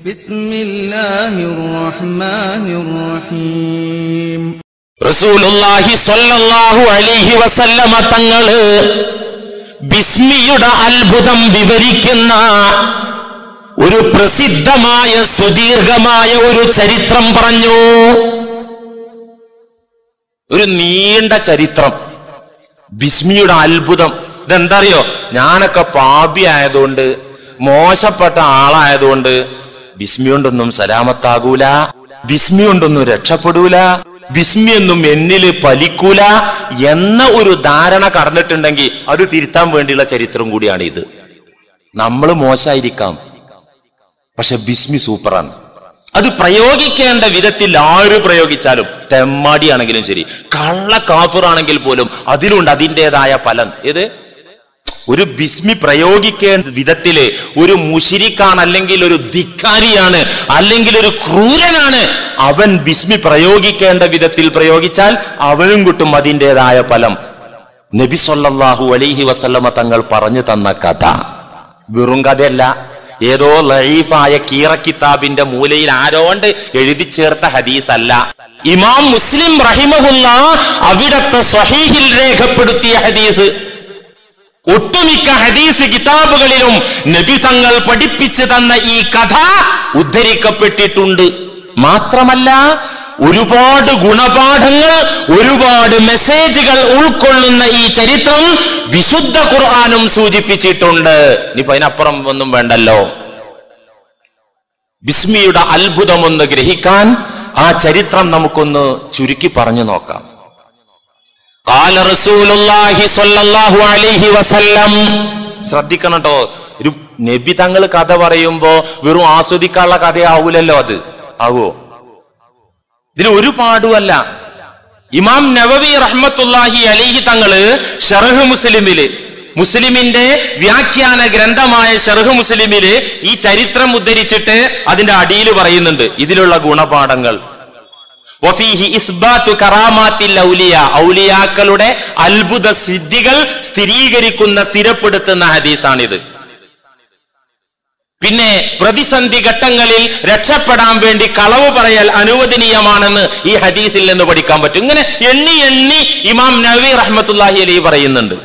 بسم الله الرحمن الرحيم റസൂലുള്ളാഹി സ്വല്ലല്ലാഹു അലൈഹി വസല്ലമ തങ്ങള് ബിസ്മിയുടെ അത്ഭുതം വിവരിക്കുന്ന ഒരു പ്രസിദ്ധമായ സുദീർഘമായ ഒരു ചരിത്രം പറഞ്ഞു ഒരു നീണ്ട ചരിത്രം ബിസ്മിയുടെ അത്ഭുതം ഇതെന്താ അറിയോ ഞാനൊക്കെ പാപി ആയതുകൊണ്ട് മോശപ്പെട്ട ആളായതുകൊണ്ട് ബിസ്മി കൊണ്ടൊന്നും സലാമത്താകൂല ബിസ്മി കൊണ്ടൊന്നും രക്ഷപ്പെടൂല ബിസ്മി ഒന്നും എന്നില് പലിക്കൂല എന്ന ഒരു ധാരണ കടന്നിട്ടുണ്ടെങ്കിൽ അത് തിരുത്താൻ വേണ്ടിയുള്ള ചരിത്രം കൂടിയാണ് ഇത് നമ്മൾ മോശമായിരിക്കാം പക്ഷെ ബിസ്മി സൂപ്പറാണ് അത് പ്രയോഗിക്കേണ്ട വിധത്തിൽ ആര് പ്രയോഗിച്ചാലും തെമ്മാടിയാണെങ്കിലും ശരി കള്ള കാഫിറാണെങ്കിൽ പോലും അതിലുണ്ട് അതിൻ്റെതായ ഫലം ഏത് ഒരു ബിസ്മി പ്രയോഗിക്കേണ്ട വിധത്തില് ഒരു മുഷിരിക്കാണ് അല്ലെങ്കിൽ ഒരു ധിക്കാരിയാണ് അല്ലെങ്കിൽ ഒരു ക്രൂരനാണ് അവൻ ബിസ്മി പ്രയോഗിക്കേണ്ട വിധത്തിൽ പ്രയോഗിച്ചാൽ അവനും കിട്ടും അതിൻ്റെതായ ഫലം നബി സല്ലല്ലാഹു അലൈഹി വസല്ലമ തങ്ങൾ പറഞ്ഞു തന്ന കഥ വെറും കഥയല്ല ഏതോ ലൈഫായ കീറ കിതാബിന്റെ മൂലയിൽ ആരോണ്ട് എഴുതി ചേർത്ത ഹദീസ് അല്ല ഇമാം മുസ്ലിം റഹിമഹുല്ല അവിടത്തെ സ്വഹീഹിൽ രേഖപ്പെടുത്തിയ ഹദീസ് ഒട്ടുമിക്ക ഹദീസ് കിതാബുകളിലും നബി തങ്ങൾ പഠിപ്പിച്ചു തന്ന ഈ കഥ ഉദ്ധരിക്കപ്പെട്ടിട്ടുണ്ട് മാത്രമല്ല ഒരുപാട് ഗുണപാഠങ്ങൾ ഒരുപാട് മെസ്സേജുകൾ ഉൾക്കൊള്ളുന്ന ഈ ചരിത്രം വിശുദ്ധ ഖുർആാനും സൂചിപ്പിച്ചിട്ടുണ്ട് ഇനിയിപ്പോ അതിനപ്പുറം ഒന്നും വേണ്ടല്ലോ ബിസ്മിയുടെ അത്ഭുതമൊന്ന് ഗ്രഹിക്കാൻ ആ ചരിത്രം നമുക്കൊന്ന് ചുരുക്കി പറഞ്ഞു നോക്കാം قال رسول الله صلى الله عليه وسلم ശ്രദ്ധിക്കണം കേട്ടോ ഒരു നബി തങ്ങൾ കഥ പറയുമ്പോ വെറും ആസ്വദിക്കാനുള്ള കഥയാവൂലല്ലോ അത് ആവോ ഇതിൽ ഒരു പാടുമല്ല ഇമാം നവവി റഹ്മത്തുല്ലാഹി അലിഹി തങ്ങള് ഷറഹ് മുസ്ലിമില് മുസ്ലിമിന്റെ വ്യാഖ്യാന ഗ്രന്ഥമായ ഷർഹ് മുസ്ലിമില് ഈ ചരിത്രം ഉദ്ധരിച്ചിട്ട് അതിന്റെ അടിയിൽ പറയുന്നുണ്ട് ഇതിലുള്ള ഗുണപാഠങ്ങൾ വഫീഹി ഇസ്ബാത്തു കറാമാത്തിൽ ഔലിയ ഔലിയാക്കളുടെ അത്ഭുത സിദ്ധികൾ സ്ഥിരീകരിക്കുന്ന സ്ഥിരപ്പെടുത്തുന്ന ഹദീസാണിത് പിന്നെ പ്രതിസന്ധി ഘട്ടങ്ങളിൽ രക്ഷപ്പെടാൻ വേണ്ടി കളവ് പറയൽ അനുവദനീയമാണെന്ന് ഈ ഹദീസിൽ നിന്ന് പഠിക്കാൻ പറ്റും ഇങ്ങനെ എണ്ണി എണ്ണി ഇമാം നവി റഹ്മത്തുല്ലാഹി അലി പറയുന്നുണ്ട്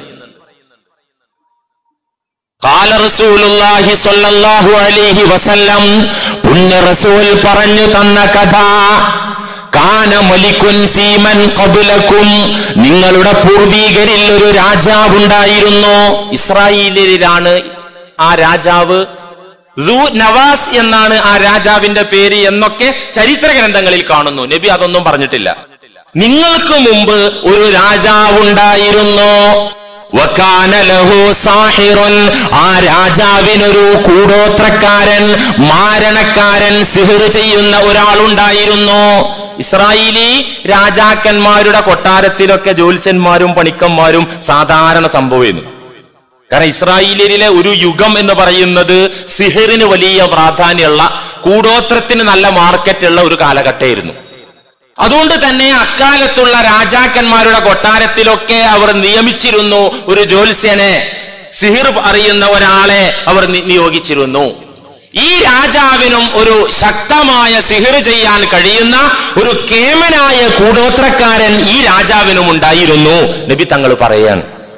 قال رسول الله صلى الله عليه وسلم പുണ്യ റസൂൽ പറഞ്ഞു തന്ന കഥ കാന മലിക്കുൻ ഫീമൻ ഖബലക്കും നിങ്ങളുടെ പൂർവീകരിൽ ഒരു രാജാവുണ്ടായിരുന്നു ഇസ്രായേലിലാണ് ആ രാജാവ് സൂ നവാസ് എന്നാണ് ആ രാജാവിന്റെ പേര് എന്നൊക്കെ ചരിത്ര ഗ്രന്ഥങ്ങളിൽ കാണുന്നു നബി അതൊന്നും പറഞ്ഞിട്ടില്ല നിങ്ങൾക്ക് മുമ്പ് ഒരു രാജാവുണ്ടായിരുന്നു വക്കാന ലഹു സാഹിറുൻ ആ രാജാവിനൊരു കൂടോത്രക്കാരൻ മാരണക്കാരൻ സിഹിർ ചെയ്യുന്ന ഒരാളുണ്ടായിരുന്നു ഇസ്രായേലി രാജാക്കന്മാരുടെ കൊട്ടാരത്തിലൊക്കെ ജ്യോത്സ്യന്മാരും പണിക്കന്മാരും സാധാരണ സംഭവിക്കുന്നു കാരണം ഇസ്രായേലിലെ ഒരു യുഗം എന്ന് പറയുന്നത് സിഹിറിന് വലിയ പ്രാധാന്യമുള്ള കൂടോത്രത്തിന് നല്ല മാർക്കറ്റുള്ള ഒരു കാലഘട്ടമായിരുന്നു അതുകൊണ്ട് തന്നെ അക്കാലത്തുള്ള രാജാക്കന്മാരുടെ കൊട്ടാരത്തിലൊക്കെ അവർ നിയമിച്ചിരുന്നു ഒരു ജ്യോത്സ്യനെ സിഹിർ അറിയുന്ന ഒരാളെ അവർ നി- നിയോഗിച്ചിരുന്നു ഈ രാജാവിനും ഒരു ശക്തമായ സിഹിർ ചെയ്യാൻ കഴിയുന്ന ഒരു കേമനായ കൂടോത്രക്കാരൻ ഈ രാജാവിനും ഉണ്ടായിരുന്നു നബി തങ്ങൾ പറയാൻ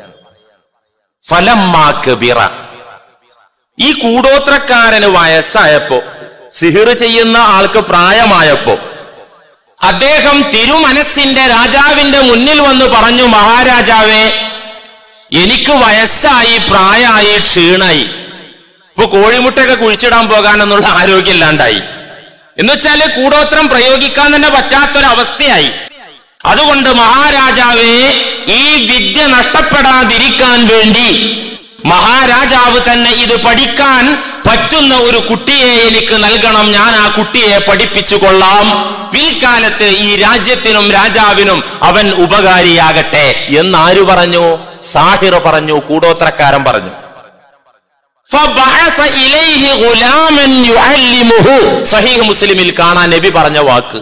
ഫലമാക്ക് ബിറ ഈ കൂടോത്രക്കാരന് വയസ്സായപ്പോ സിഹിർ ചെയ്യുന്ന ആൾക്ക് പ്രായമായപ്പോ അദ്ദേഹം തിരുമനസ്സിന്റെ രാജാവിന്റെ മുന്നിൽ വന്ന് പറഞ്ഞു മഹാരാജാവേ എനിക്ക് വയസ്സായി പ്രായമായി ക്ഷീണായി ഇപ്പൊ കോഴിമുട്ടയൊക്കെ കുഴിച്ചിടാൻ പോകാനെന്നുള്ള ആരോഗ്യമില്ലാണ്ടായി എന്നുവെച്ചാല് കൂടോത്രം പ്രയോഗിക്കാൻ തന്നെ പറ്റാത്തൊരവസ്ഥയായി അതുകൊണ്ട് മഹാരാജാവേ ഈ വിദ്യ നഷ്ടപ്പെടാതിരിക്കാൻ വേണ്ടി മഹാരാജാവ് തന്നെ ഇത് പഠിക്കാൻ പറ്റുന്ന ഒരു കുട്ടിയെ എനിക്ക് നൽകണം ഞാൻ ആ കുട്ടിയെ പഠിപ്പിച്ചു കൊള്ളാം പിൽക്കാലത്ത് ഈ രാജ്യത്തിനും രാജാവിനും അവൻ ഉപകാരിയാകട്ടെ എന്നാര് പറഞ്ഞു സാഹിർ പറഞ്ഞു കൂടോത്രക്കാരൻ പറഞ്ഞു ഫബഅസ ഇലൈഹി ഗുലാമൻ യുഅല്ലിമുഹു സഹീഹ് മുസ്ലിമിൽ കാണാൻ നബി പറഞ്ഞ വാക്ക്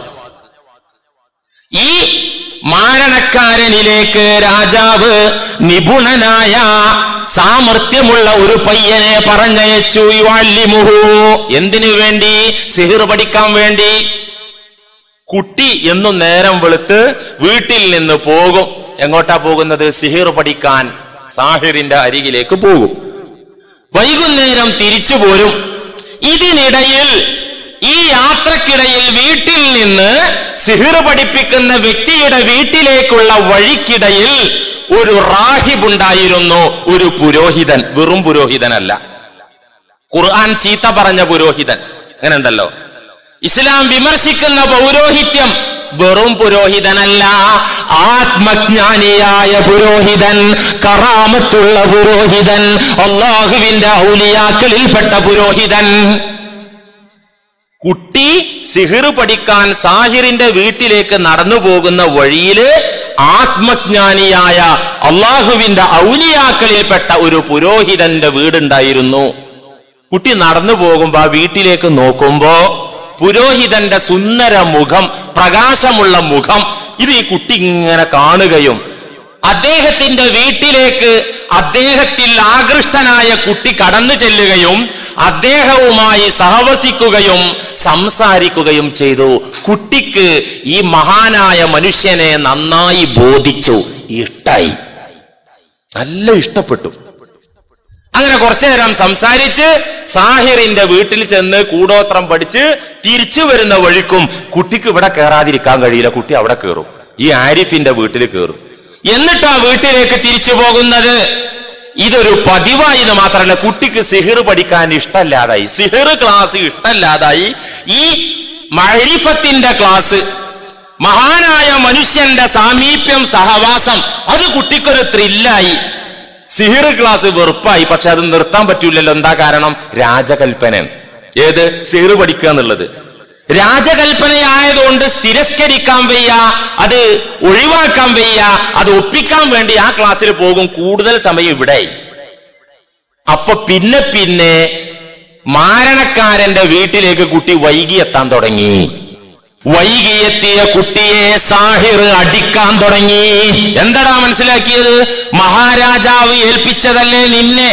ഈ മാരണക്കാരനിലേക്ക് രാജാവ് നിപുണനായ സാമർഥ്യമുള്ള ഒരു പയ്യനെ പറഞ്ഞയച്ചു യുഅല്ലിമുഹു എന്തിനു വേണ്ടി സിഹിർ പഠിക്കാൻ വേണ്ടി കുട്ടി എന്നും നേരം വെളുത്ത് വീട്ടിൽ നിന്ന് പോകും എങ്ങോട്ടാ പോകുന്നത് സിഹിർ പഠിക്കാൻ സാഹിറിന്റെ അരികിലേക്ക് പോകും വൈകുന്നേരം തിരിച്ചു പോരും ഇതിനിടയിൽ ഈ യാത്രക്കിടയിൽ വീട്ടിൽ നിന്ന് സിഹിർ പഠിപ്പിക്കുന്ന വ്യക്തിയുടെ വീട്ടിലേക്കുള്ള വഴിക്കിടയിൽ ഒരു റാഹിബുണ്ടായിരുന്നു ഒരു പുരോഹിതൻ വെറും പുരോഹിതനല്ല ഖുർആൻ ചീത്ത പറഞ്ഞ പുരോഹിതൻ അങ്ങനെ ഉണ്ടല്ലോ ഇസ്ലാം വിമർശിക്കുന്ന പൗരോഹിത്യം വെറും പുരോഹിതനല്ല ആത്മജ്ഞാനിയായ പുരോഹിതൻ കറാമത്തുള്ള പുരോഹിതൻ അള്ളാഹുവിന്റെ ഔലിയാക്കളിൽപ്പെട്ട പുരോഹിതൻ കുട്ടി സിഹിർ പഠിക്കാൻ സാഹിറിന്റെ വീട്ടിലേക്ക് നടന്നു പോകുന്ന വഴിയില് ആത്മജ്ഞാനിയായ അള്ളാഹുവിന്റെ ഔലിയാക്കളിൽപ്പെട്ട ഒരു പുരോഹിതന്റെ വീടുണ്ടായിരുന്നു കുട്ടി നടന്നു പോകുമ്പോ ആ വീട്ടിലേക്ക് നോക്കുമ്പോ പുരോഹിതന്റെ സുന്ദര മുഖം പ്രകാശമുള്ള മുഖം ഇത് ഈ കുട്ടി ഇങ്ങനെ കാണുകയും അദ്ദേഹത്തിന്റെ വീട്ടിലേക്ക് അദ്ദേഹത്തിൽ ആകൃഷ്ടനായ കുട്ടി കടന്നു ചെല്ലുകയും അദ്ദേഹവുമായി സഹവസിക്കുകയും സംസാരിക്കുകയും ചെയ്തു കുട്ടിക്ക് ഈ മഹാനായ മനുഷ്യനെ നന്നായി ബോധിച്ചു ഇഷ്ടായി നല്ല ഇഷ്ടപ്പെട്ടു അങ്ങനെ കുറച്ചു നേരം സംസാരിച്ച് സാഹിറിന്റെ വീട്ടിൽ ചെന്ന് കൂടോത്രം പഠിച്ച് തിരിച്ചു വരുന്ന വഴിക്കും കുട്ടിക്ക് ഇവിടെ കയറാതിരിക്കാൻ കഴിയില്ല കുട്ടി അവിടെ കയറും ഈ ആരിഫിന്റെ വീട്ടിൽ കയറും എന്നിട്ട് ആ വീട്ടിലേക്ക് തിരിച്ചു പോകുന്നത് ഇതൊരു പതിവായി എന്ന് മാത്രമല്ല കുട്ടിക്ക് സിഹിർ പഠിക്കാൻ ഇഷ്ടമല്ലാതായി സിഹിർ ക്ലാസ് ഇഷ്ടമല്ലാതായി ഈ മരിഫത്തിന്റെ ക്ലാസ് മഹാനായ മനുഷ്യന്റെ സാമീപ്യം സഹവാസം അത് കുട്ടിക്കൊരു ത്രില്ലായി സിഹിർ ക്ലാസ് വെറുപ്പായി പക്ഷെ അത് നിർത്താൻ പറ്റൂലല്ലോ എന്താ കാരണം രാജകൽപ്പന ഏത് സിഹിർ പഠിക്കുക എന്നുള്ളത് രാജകൽപ്പനയായതുകൊണ്ട് സ്ഥിരസ്കരിക്കാൻ വയ്യ അത് ഒഴിവാക്കാൻ വയ്യ അത് ഒപ്പിക്കാൻ വേണ്ടി ആ ക്ലാസ്സിൽ പോകും കൂടുതൽ സമയം ഇവിടെ അപ്പൊ പിന്നെ പിന്നെ മാരണക്കാരന്റെ വീട്ടിലേക്ക് കുട്ടി വൈകി എത്താൻ തുടങ്ങി വൈകിയെത്തിയ കുട്ടിയെ സാഹിർ അടിക്കാൻ തുടങ്ങി എന്താടാ മനസ്സിലാക്കിയത് മഹാരാജാവ് ഏൽപ്പിച്ചതല്ലേ നിന്നെ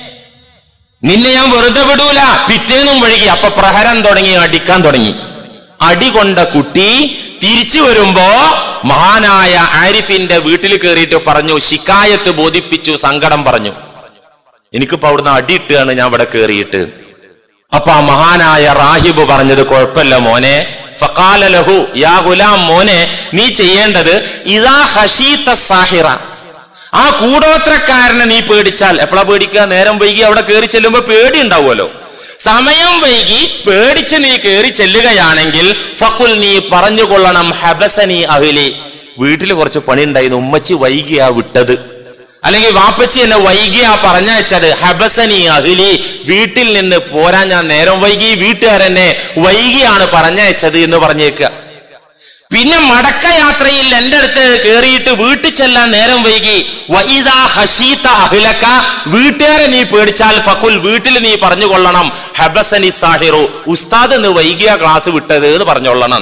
നിന്നെ ഞാൻ വെറുതെ വിടൂല പിറ്റേന്നും വഴുകി അപ്പൊ പ്രഹരം തുടങ്ങി അടിക്കാൻ തുടങ്ങി അടി കൊണ്ട കുട്ടി തിരിച്ചു വരുമ്പോ മഹാനായ ആരിഫിന്റെ വീട്ടിൽ കയറിയിട്ട് പറഞ്ഞു ശിക്കായത്ത് ബോധിപ്പിച്ചു സങ്കടം പറഞ്ഞു എനിക്കിപ്പോ അവിടുന്ന് അടിയിട്ടാണ് ഞാൻ ഇവിടെ കയറിയിട്ട് അപ്പൊ ആ മഹാനായ റാഹിബ് പറഞ്ഞത് കുഴപ്പമില്ല മോനെ ഫഖാല ലഹു യാ ഗുലാം മോനെ നീ ചെയ്യേണ്ടത് ഇതാ ഹഷീത്ത സാഹിറ ആ കൂടോത്രക്കാരനെ നീ പേടിച്ചാൽ എപ്പോഴാ പേടിക്കുക നേരം വൈകി അവിടെ കയറി ചെല്ലുമ്പോ പേടി ഉണ്ടാവുമല്ലോ സമയം വൈകി പേടിച്ച് നീ കയറി ചെല്ലുകയാണെങ്കിൽ ഫക്കുൽ നീ പറഞ്ഞുകൊള്ളണം ഹബസനി അഹിലി വീട്ടിൽ കുറച്ച് പണി ഉണ്ടായിരുന്നു ഉമ്മച്ചി വൈകിയാ വിട്ടത് അല്ലെങ്കിൽ വാപ്പച്ചി എന്നെ വൈകിയാ പറഞ്ഞയച്ചത് ഹബസനി അഹിലി വീട്ടിൽ നിന്ന് പോരാൻ ഞാൻ നേരം വൈകി വീട്ടുകാരെന്നെ വൈകിയാണ് പറഞ്ഞയച്ചത് എന്ന് പറഞ്ഞേക്കുക പിന്നെ മടക്കയാത്രയിൽ എന്റെ അടുത്ത് കയറിയിട്ട് വീട്ടിൽ ചെല്ലാൻ നേരം വൈകി വൈദാ ഹഷീത്ത അഹിലക്ക വീട്ടുകാരെ നീ പേടിച്ചാൽ ഫക്കുൽ വീട്ടിൽ നീ പറഞ്ഞുകൊള്ളണം ഹബസനി സാഹിറു ഉസ്താദ് എന്ന് വൈകിയ ക്ലാസ് വിട്ടത് എന്ന് പറഞ്ഞുകൊള്ളണം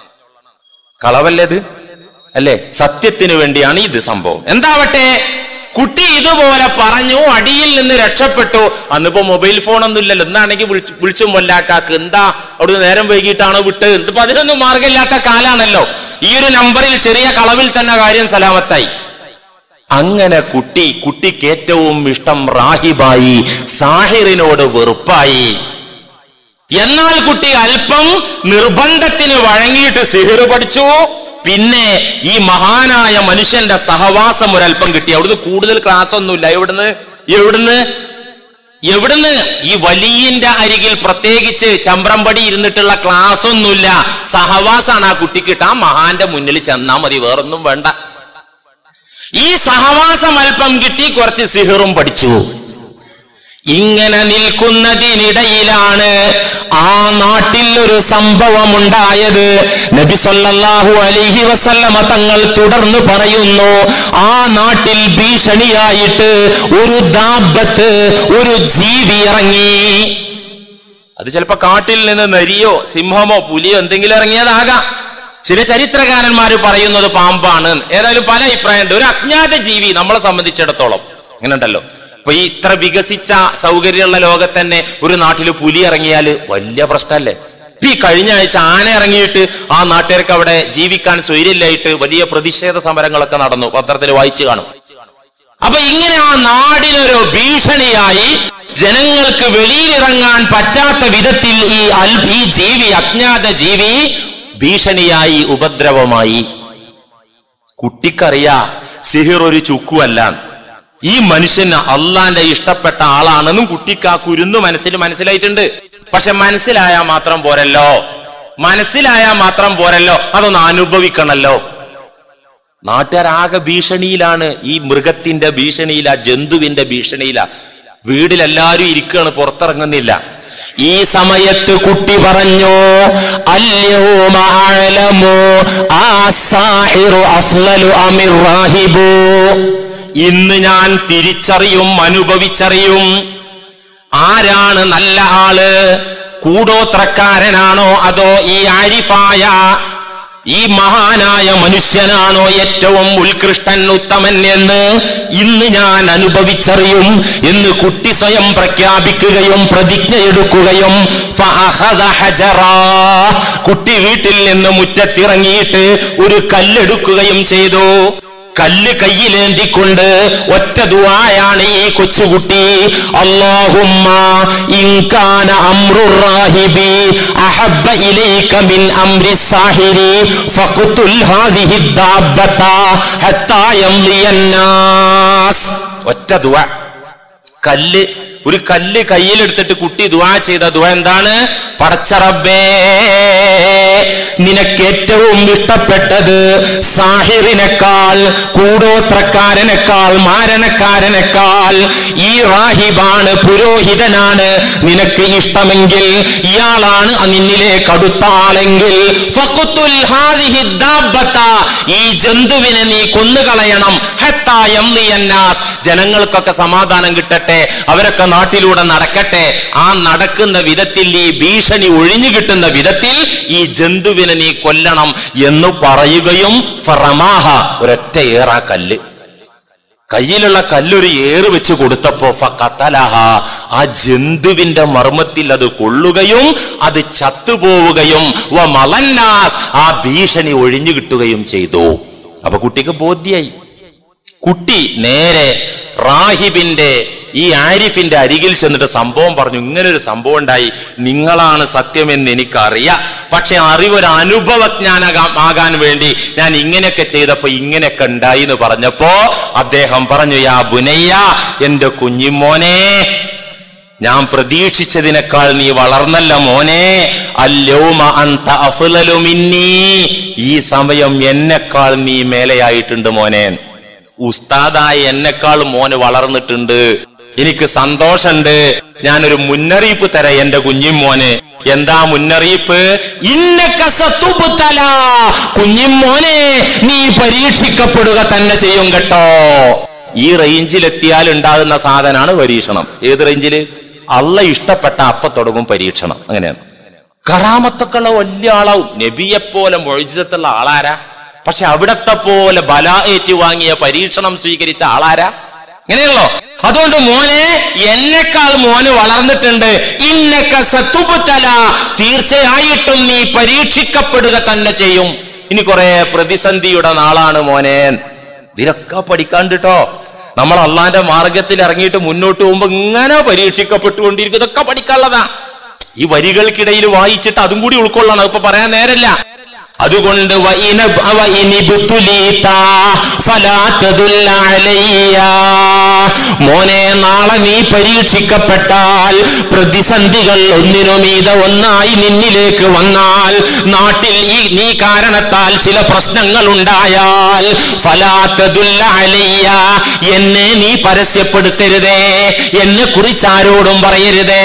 കളവല്ലത് അല്ലേ സത്യത്തിന് വേണ്ടിയാണ് ഇത് സംഭവം എന്താവട്ടെ കുട്ടി ഇതുപോലെ പറഞ്ഞു അടിയിൽ നിന്ന് രക്ഷപ്പെട്ടു അന്നിപ്പോ മൊബൈൽ ഫോൺ ഒന്നും ഇല്ലല്ലോ എന്നാണെങ്കിൽ വിളിച്ചു വിളിച്ചും കൊല്ലാക്കാക്ക് എന്താ അവിടെ നേരം വൈകിട്ടാണോ വിട്ടത് ഇതിപ്പോ അതിനൊന്നും മാർഗമില്ലാത്ത കാലാണല്ലോ ഈ ഒരു നമ്പറിൽ ചെറിയ കളവിൽ തന്നെ കാര്യം സലാമത്തായി അങ്ങനെ കുട്ടി കുട്ടിക്ക് ഏറ്റവും ഇഷ്ടം റാഹിബായി സാഹിറിനോട് വെറുപ്പായി എന്നാൽ കുട്ടി അല്പം നിർബന്ധത്തിന് വഴങ്ങിയിട്ട് സിഹിർ പഠിച്ചു പിന്നെ ഈ മഹാനായ മനുഷ്യന്റെ സഹവാസം ഒരല്പം കിട്ടി അവിടുന്ന് കൂടുതൽ ക്ലാസ് ഒന്നുമില്ല എവിടുന്ന് എവിടുന്ന് എവിടുന്ന് ഈ വലിയന്റെ അരികിൽ പ്രത്യേകിച്ച് ചമ്പ്രമ്പടി ഇരുന്നിട്ടുള്ള ക്ലാസ് ഒന്നുമില്ല സഹവാസാണ് ആ കുട്ടിക്ക് കിട്ടുക ആ മഹാന്റെ മുന്നിൽ ചെന്നാ മതി വേറൊന്നും വേണ്ട ഈ സഹവാസം അല്പം കിട്ടി കുറച്ച് സിഹിറും പഠിച്ചു ഇങ്ങനെ നിൽക്കുന്നതിനിടയിലാണ് ആ നാട്ടിൽ ഒരു സംഭവം ഉണ്ടായത് നബി സല്ലല്ലാഹു അലൈഹി വസല്ലമ തങ്ങൾ തുടർന്ന് പറയുന്നു ആ നാട്ടിൽ ഭീഷണിയായിട്ട് ഒരു ദാബത്ത് ഒരു ജീവി ഇറങ്ങി അത് ചിലപ്പോ കാട്ടിൽ നിന്ന് നരിയോ സിംഹമോ പുലിയോ എന്തെങ്കിലും ഇറങ്ങിയതാകാം ചില ചരിത്രകാരന്മാർ പറയുന്നത് പാമ്പാണ് ഏതായാലും പല അഭിപ്രായമുണ്ട് ഒരു അജ്ഞാത ജീവി നമ്മളെ സംബന്ധിച്ചിടത്തോളം അങ്ങനെ ഉണ്ടല്ലോ ഇപ്പൊ ഈ ഇത്ര വികസിച്ച സൗകര്യമുള്ള ലോകത്ത് തന്നെ ഒരു നാട്ടിൽ പുലി ഇറങ്ങിയാൽ വലിയ പ്രശ്നമല്ലേ ഇപ്പൊ ഈ കഴിഞ്ഞ ആഴ്ച ആന ഇറങ്ങിയിട്ട് ആ നാട്ടുകാർക്ക് അവിടെ ജീവിക്കാൻ സ്വൈര്യമില്ലായിട്ട് വലിയ പ്രതിഷേധ സമരങ്ങളൊക്കെ നടന്നു പത്രത്തിൽ വായിച്ചു കാണും അപ്പൊ ഇങ്ങനെ ആ നാടിനൊരു ഭീഷണിയായി ജനങ്ങൾക്ക് വെളിയിലിറങ്ങാൻ പറ്റാത്ത വിധത്തിൽ ഈ അൽ ഈ ജീവി അജ്ഞാത ജീവി ഭീഷണിയായി ഉപദ്രവമായി കുട്ടിക്കറിയാ സിഹിർ ഒരു ചുക്കുമല്ല ഈ മനുഷ്യന് അള്ളാന്റെ ഇഷ്ടപ്പെട്ട ആളാണെന്നും കുട്ടിക്ക് ആ കുരുന്ന് മനസ്സിൽ മനസ്സിലായിട്ടുണ്ട് പക്ഷെ മനസ്സിലായാൽ മാത്രം പോരല്ലോ മനസ്സിലായാൽ മാത്രം പോരല്ലോ അതൊന്ന് അനുഭവിക്കണല്ലോ നാട്ടുകാരാകെ ഭീഷണിയിലാണ് ഈ മൃഗത്തിന്റെ ഭീഷണിയില ജന്തുവിന്റെ ഭീഷണിയില വീട്ടിലെല്ലാരും ഇരിക്കുകയാണ് പുറത്തിറങ്ങുന്നില്ല ഈ സമയത്ത് കുട്ടി പറഞ്ഞു അല്യൗമ അഅലമു ആസാഹിറു അഫ്ളലു അമിർ റാഹിബു ഇന്ന് ഞാൻ തിരിച്ചറിയും അനുഭവിച്ചറിയും ആരാണ് നല്ല ആള് കൂടോത്രക്കാരനാണോ അതോ ഈ ആരിഫായ ഈ മഹാനായ മനുഷ്യനാണോ ഏറ്റവും ഉത്കൃഷ്ടൻ ഉത്തമൻ എന്ന് ഇന്ന് ഞാൻ അനുഭവിച്ചറിയും എന്ന് കുട്ടി സ്വയം പ്രഖ്യാപിക്കുകയും പ്രതിജ്ഞ എടുക്കുകയും ഫഅഖദ ഹജറാ. കുട്ടി വീട്ടിൽ നിന്ന് മുറ്റത്തിറങ്ങിയിട്ട് ഒരു കല്ലെടുക്കുകയും ചെയ്തു കല്ല് കയ്യിലേന്തിക്കൊണ്ട് ഒറ്റ ദുആയാണ് ഈ കൊച്ചുകുട്ടി അല്ലാഹുമ്മ ഇൻകാന അംറുർ റാഹിബി അഹബ്ബ ഇലൈക മിൻ അംരി സാഹിരി ഫഖ്തുൽ ഹാദിഹി ദാബത ഹത്താ യംലിയൻ നാസ് ഒറ്റ ദുആ കല്ല് ഒരു കല്ല് കയ്യിലെടുത്തിട്ട് കുട്ടി ദുആ ചെയ്ത ദുആ എന്താണ് പടച്ചറബേ നിനക്ക് ഏറ്റവും ഇഷ്ടപ്പെട്ടത് സാഹിറിനേക്കാൾ കൂടോത്രക്കാരനേക്കാൾ മാരണക്കാരനേക്കാൾ ഈ റാഹിബാണ് പുരോഹിതനാണ് നിനക്ക് ഇഷ്ടമെങ്കിൽ ഇയാളാണ് നിന്നിലേക്ക് അടുത്ത ആളെങ്കിൽ ഫഖ്തുൽ ഹാദിഹി ദാബത്ത. ഈ ജന്തുവിനെ നീ കൊന്നുകളയണം ഹത്താ യംലിയൻ നാസ്. ജനങ്ങൾക്കൊക്കെ സമാധാനം കിട്ടട്ടെ അവരൊക്കെ നാട്ടിലൂടെ നടക്കട്ടെ ആ നടക്കുന്ന വിധത്തിൽ ഈ ഭീഷണി ഒഴിഞ്ഞു കിട്ടുന്ന വിധത്തിൽ ഈ ജന്തുവിനെ നീ കൊല്ലണം എന്ന് പറയുകയും ഫറമാഹ ഒരൊറ്റ ഏറാ കല്ല് കയ്യിലുള്ള കല്ലൊരു ഏറ് വെച്ച് കൊടുത്തപ്പോ ഫഖതലഹ ആ ജന്തുവിന്റെ മർമ്മത്തിൽ അത് കൊള്ളുകയും അത് ചത്തുപോവുകയും വ മലന്നാസ് ആ ഭീഷണി ഒഴിഞ്ഞു കിട്ടുകയും ചെയ്തു അപ്പൊ കുട്ടിക്ക് ബോധ്യായി കുട്ടി നേരെ റാഹിബിന്റെ ഈ ആരിഫിന്റെ അരികിൽ ചെന്നിട്ട് സംഭവം പറഞ്ഞു ഇങ്ങനെ ഒരു സംഭവം ഉണ്ടായി നിങ്ങളാണ് സത്യമെന്ന് എനിക്കറിയാം പക്ഷെ അറിവൊരു അനുഭവജ്ഞാനകാ ആകാൻ വേണ്ടി ഞാൻ ഇങ്ങനെയൊക്കെ ചെയ്തപ്പോ ഇങ്ങനെയൊക്കെ ഉണ്ടായി എന്ന് പറഞ്ഞപ്പോ അദ്ദേഹം പറഞ്ഞു യാ ബുനയ്യ എന്റെ കുഞ്ഞിമോനെ ഞാൻ പ്രതീക്ഷിച്ചതിനേക്കാൾ നീ വളർന്നല്ല മോനെ അല്യൗമ അന്ത അഫ്ളലു മിന്നീ ഈ സമയം എന്നെക്കാൾ നീ മേലെയായിട്ടുണ്ട് മോനെ ഉസ്താദായ എന്നെക്കാൾ മോന് വളർന്നിട്ടുണ്ട് എനിക്ക് സന്തോഷണ്ട് ഞാനൊരു മുന്നറിയിപ്പ് തരാം എന്റെ കുഞ്ഞിമോന് എന്താ മുന്നറിയിപ്പ് ഇന്നക സതുബ്തല. കുഞ്ഞിമോനെ നീ പരീക്ഷിക്കപ്പെടുക തന്നെ ചെയ്യും കേട്ടോ ഈ റേഞ്ചിലെത്തിയാൽ ഉണ്ടാകുന്ന സാധനമാണ് പരീക്ഷണം ഏത് റേഞ്ചില് അള്ള ഇഷ്ടപ്പെട്ട അപ്പ തുടങ്ങും പരീക്ഷണം അങ്ങനെയാണ് കറാമത്തൊക്കെ ഉള്ള വലിയ ആളാവും നബിയെപ്പോലെ മൊഴിജത്തുള്ള ആളാരാ പക്ഷെ അവിടത്തെ പോലെ ബല ഏറ്റുവാങ്ങിയ പരീക്ഷണം സ്വീകരിച്ച ആളാരാ ഇങ്ങനെയല്ലോ അതുകൊണ്ട് മോനെ എന്നെക്കാൾ മോന് വളർന്നിട്ടുണ്ട് ഇന്നക്ക സത്തുബുത്തല തീർച്ചയായിട്ടും നീ പരീക്ഷിക്കപ്പെടുക തന്നെ ചെയ്യും ഇനി കുറെ പ്രതിസന്ധിയുടെ നാളാണ് മോനെ ഇതിലൊക്കെ പഠിക്കാണ്ടിട്ടോ നമ്മൾ അള്ളാന്റെ മാർഗത്തിൽ ഇറങ്ങിയിട്ട് മുന്നോട്ട് പോകുമ്പോ ഇങ്ങനെ പരീക്ഷിക്കപ്പെട്ടുകൊണ്ടിരിക്കും ഇതൊക്കെ പഠിക്കാനുള്ളതാ ഈ വരികൾക്കിടയിൽ വായിച്ചിട്ട് അതും കൂടി ഉൾക്കൊള്ളണം ഇപ്പൊ പറയാൻ നേരല്ല അതുകൊണ്ട് വഇന- വഇനിബ്തുലീത ഫലാ തദുല്ല അലയ്യ. മോനെ നാളെ നീ പരീക്ഷിക്കപ്പെട്ടാൽ പ്രതിസന്ധികൾ ഒന്നിനുമീത ഒന്നായി നിന്നിലേക്ക് വന്നാൽ നാട്ടിൽ ഈ നീ കാരണത്താൽ ചില പ്രശ്നങ്ങൾ ഉണ്ടായാൽ ഫലാ തദുല്ല അലയ്യ. എന്നെ നീ പരസ്യപ്പെടുത്തരുതേ എന്നെ കുറിച്ച് ആരോടും പറയരുതേ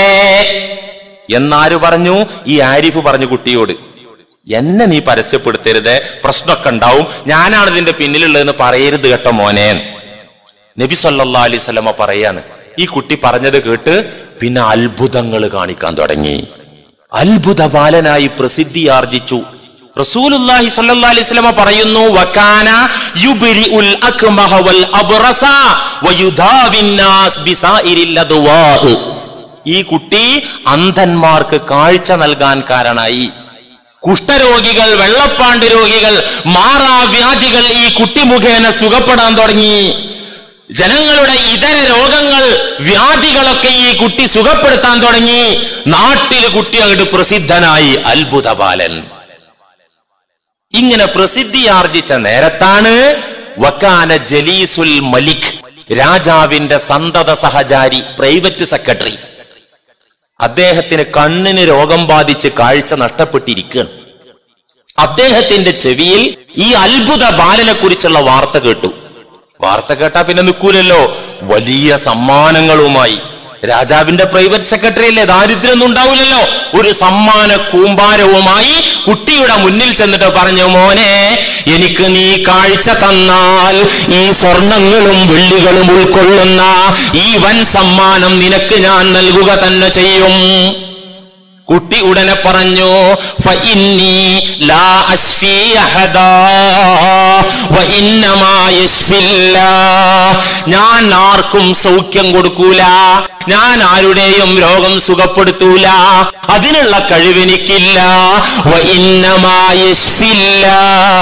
എന്നാര് പറഞ്ഞു ഈ ആരിഫ് പറഞ്ഞു കുട്ടിയോട് എന്നെ നീ പരസ്യപ്പെടുത്തരുത് പ്രശ്നമൊക്കെ ഉണ്ടാവും ഞാനാണ് ഇതിന്റെ പിന്നിലുള്ളതെന്ന് പറയരുത് കേട്ടോ മോനെ നബി സല്ലാ അലൈഹി സ്വലമ പറയാണ് ഈ കുട്ടി പറഞ്ഞത് കേട്ട് പിന്നെ അത്ഭുതങ്ങൾ കാണിക്കാൻ തുടങ്ങി അത്ഭുത ബാലനായി പ്രസിദ്ധി ആർജിച്ചു റസൂലുള്ളാഹി സ്വല്ലല്ലാഹി അലൈഹി വസല്ലമ പറയുന്നു വകാന യുബ്രിഉൽ അക്മഹ വൽ അബ്റസ വയുദാവിൻ നാസ് ബിസായിരിൽ അദ്വാ ഈ കുട്ടി അന്ധന്മാർക്ക് കാഴ്ച നൽകാൻ കാരണമായി കുഷ്ഠരോഗികൾ വെള്ളപ്പാണ്ട് രോഗികൾ മാറാവ്യാധികൾ ഈ കുട്ടി മുഖേന സുഖപ്പെടാൻ തുടങ്ങി ജനങ്ങളുടെ ഇതര രോഗങ്ങൾ വ്യാധികളൊക്കെ ഈ കുട്ടി സുഖപ്പെടുത്താൻ തുടങ്ങി നാട്ടിൽ കുട്ടി അങ്ങോട്ട് പ്രസിദ്ധനായി അത്ഭുത ബാലൻ ഇങ്ങനെ പ്രസിദ്ധി ആർജിച്ച നേരത്താണ് വക്കാന ജലീസുൽ മലിക് രാജാവിന്റെ സന്തത സഹചാരി പ്രൈവറ്റ് സെക്രട്ടറി അദ്ദേഹത്തിന് കണ്ണിന് രോഗം ബാധിച്ച് കാഴ്ച നഷ്ടപ്പെട്ടിരിക്കുകയാണ് അദ്ദേഹത്തിന്റെ ചെവിയിൽ ഈ അത്ഭുത ബാലനെ കുറിച്ചുള്ള വാർത്ത കേട്ടു വാർത്ത കേട്ടാ പിന്നെ നിൽക്കൂലല്ലോ വലിയ സമ്മാനങ്ങളുമായി രാജാവിന്റെ പ്രൈവറ്റ് സെക്രട്ടറി അല്ലേ ദാരിദ്ര്യമൊന്നും ഉണ്ടാവില്ലല്ലോ ഒരു സമ്മാന കൂമ്പാരവുമായി കുട്ടിയുടെ മുന്നിൽ ചെന്നിട്ട് പറഞ്ഞു മോനെ എനിക്ക് നീ കാഴ്ച തന്നാൽ ഈ സ്വർണങ്ങളും വെള്ളികളും ഉൾക്കൊള്ളുന്ന ഈ വൻ സമ്മാനം നിനക്ക് ഞാൻ നൽകുക തന്നെ ചെയ്യും കുട്ടി ഉടനെ പറഞ്ഞു "ഫഇന്നി ലാ അശ്ഫി അഹദാ വഇന്നമാ യശ്ഫില്ലാ." ഞാൻ ആർക്കും സൗഖ്യം കൊടുക്കൂല ഞാൻ ആരുടെയും രോഗം സുഖപ്പെടുത്തൂല അതിനുള്ള കഴിവെനിക്കില്ല വഇന്നമാ യശ്ഫില്ലാ.